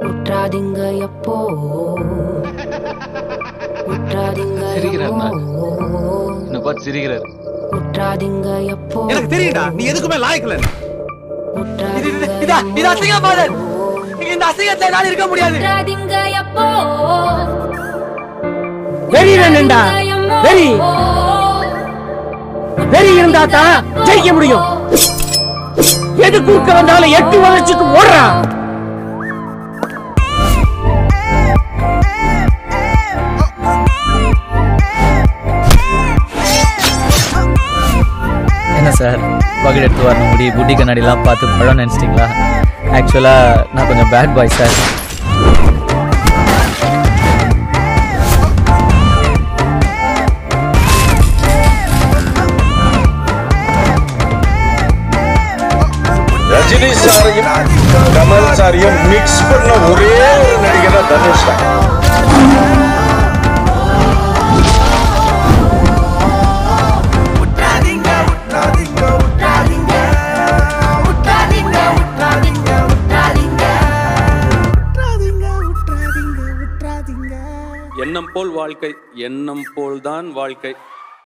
விட்றாதீங்க எப்போ விட்றாதீங்க சிரிக்கிறாருண்ணா. எப்போ என்ன பார்த்து சிரிக்கிறாரு விட்றாதீங்க எப்போ எனக்கு தெரியும்டா நீ எதுக்குமே லாயக்கல விட்றாதீங்க இதா இது அசிங்கம் பாதர் இந்த அசிங்கத்துல என்னால இருக்க முடியாது விட்றாதீங்க எப்போ வெறி வேணும்டா வெறி வெறி இருந்தா தான் ஜெயிக்க முடியும் எது குறுக்க வந்தாலும் எட்டு வளர்ச்சிட்டு ஓடுறான் என்ன சார் பக்கெட் எடுத்து வரணும் முடி புட்டி கண்ணாடிலாம் பார்த்து பழம் நினச்சிட்டிங்களா ஆக்சுவலாக நான் கொஞ்சம் பேட் பாய் சார் ரஜினி சாரையும் கமல் சாரையும் மிக்ஸ் பண்ண ஒரே ஒரு நடிகர் தான் தனுஷ் தான் எண்ணம் போல் வாழ்க்கை எண்ணம் போல்தான் வாழ்க்கை